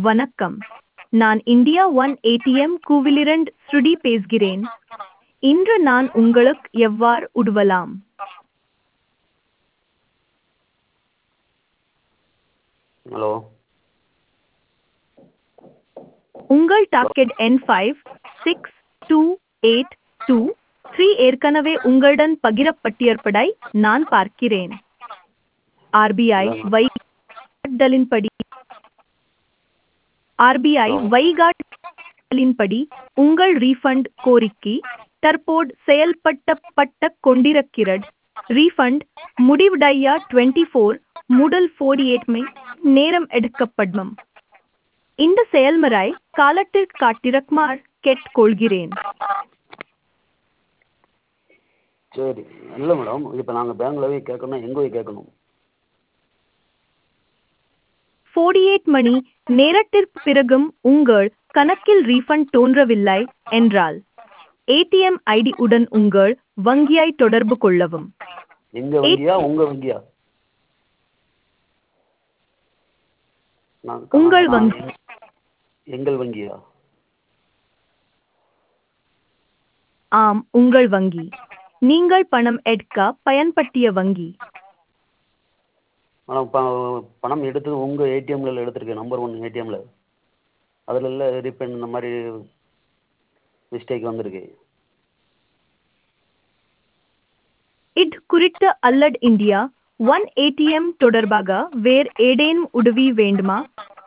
வணக்கம் நான் India one ATM கூவிலிரண்ட் ஸ்ருதி பேசுகிறேன் இன்று நான் உங்களுக்கு எவ்வாறு உதவலாம் ஹலோ உங்கள் டாக்கெட் என் five six two eight two three ஏற்கனவே உங்களுடன் பகிரப்பட்டிருப்பதை நான் பார்க்கிறேன் ஆர்பிஐ வைகாட்டலின்படி ஆர்பிஐ வைகாட்டலின்படி உங்கள் ரீஃபண்ட் கோரிக்கை தற்போது செயல்படுத்தப்பட்ட கொண்டிருக்கிறது ரீஃபண்ட் முடிவடைய டுவெண்ட்டி ஃபோர் முதல் ஃபோர்டி எயிட் மே நேரம் எடுக்கப்படும் இந்த செயல்முறை காலத்திற்கு காட்டிருக்குமாறு கேட்டுக்கொள்கிறேன் சரி இல்லை மேடம் இப்போ நாங்கள் பேங்க்கில் போய் கேட்கணும்னா எங்கே போய் கேட்கணும் ஃபோர்டி எயிட் மணி நேரத்திற்கு பிறகும் உங்கள் கணக்கில் ரீஃபண்ட் தோன்றவில்லை என்றால் ஏடிஎம் ஐடி உடன் உங்கள் வங்கியை தொடர்பு கொள்ளவும் எங்கள் வங்கியா உங்கள் வங்கியா நான் உங்கள் நான் வங்கி. எங்கள் வங்கியா ஆம் உங்கள் வங்கி நீங்கள் பணம் எடுக்க பயன்படுத்திய வங்கி ஆனால் ப பணம் எடுத்தது உங்கள் ஏடிஎம்மில் எடுத்திருக்கேன் நம்பர் ஒன் ஏடிஎம்மில் அதில் இல்லை ரீபேண்ட் இந்த மாதிரி மிஸ்டேக் வந்திருக்கு இது குறித்த அல்லட் இந்தியா ஒன் ஏடிஎம் தொடர்பாக வேறு ஏதேனும் உதவி வேண்டுமா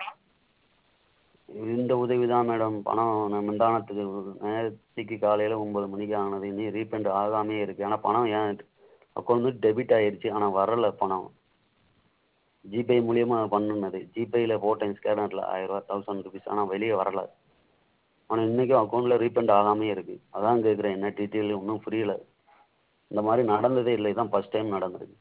இந்த உதவி தான் மேடம் பணம் நான் முந்தானத்துக்கு நேரத்துக்கு காலையில் ஒம்பது மணிக்கு ஆனது இன்னும் ரீபேண்ட் ஆகாமே இருக்குது ஆனால் பணம் என் அக்கௌண்ட் வந்து டெபிட் ஆயிருச்சு ஆனால் வரல பணம் ஜிபே மூலியமா பண்ணுனது ஜிபேயில் போட்டேன் ஸ்கேனரில் ஆயிரரூவா தௌசண்ட் ருபீஸ் ஆனால் வெளியே வரல ஆனால் இன்றைக்கும் அக்கௌண்ட்டில் ரீபேண்ட் ஆகாமே இருக்குது அதான் கேட்குறேன் என்ன டீட்டெயில் இன்னும் புரியல இந்த மாதிரி நடந்ததே இல்லை இதான் ஃபஸ்ட் டைம் நடந்தது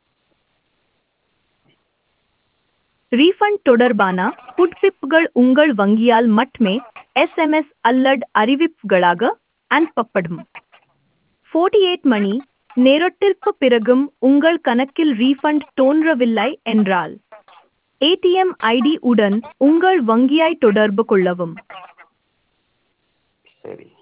ரீஃபண்ட் தொடர்பான புதுப்பிப்புகள் உங்கள் வங்கியால் மட்டுமே எஸ்எம்எஸ் அல்லது அறிவிப்புகளாக அனுப்பப்படும் ஃபோர்ட்டி எயிட் மணி நேரத்திற்கு பிறகும் உங்கள் கணக்கில் ரீஃபண்ட் தோன்றவில்லை என்றால் ஏடிஎம் ஐடி உடன் உங்கள் வங்கியை தொடர்பு கொள்ளவும் சரி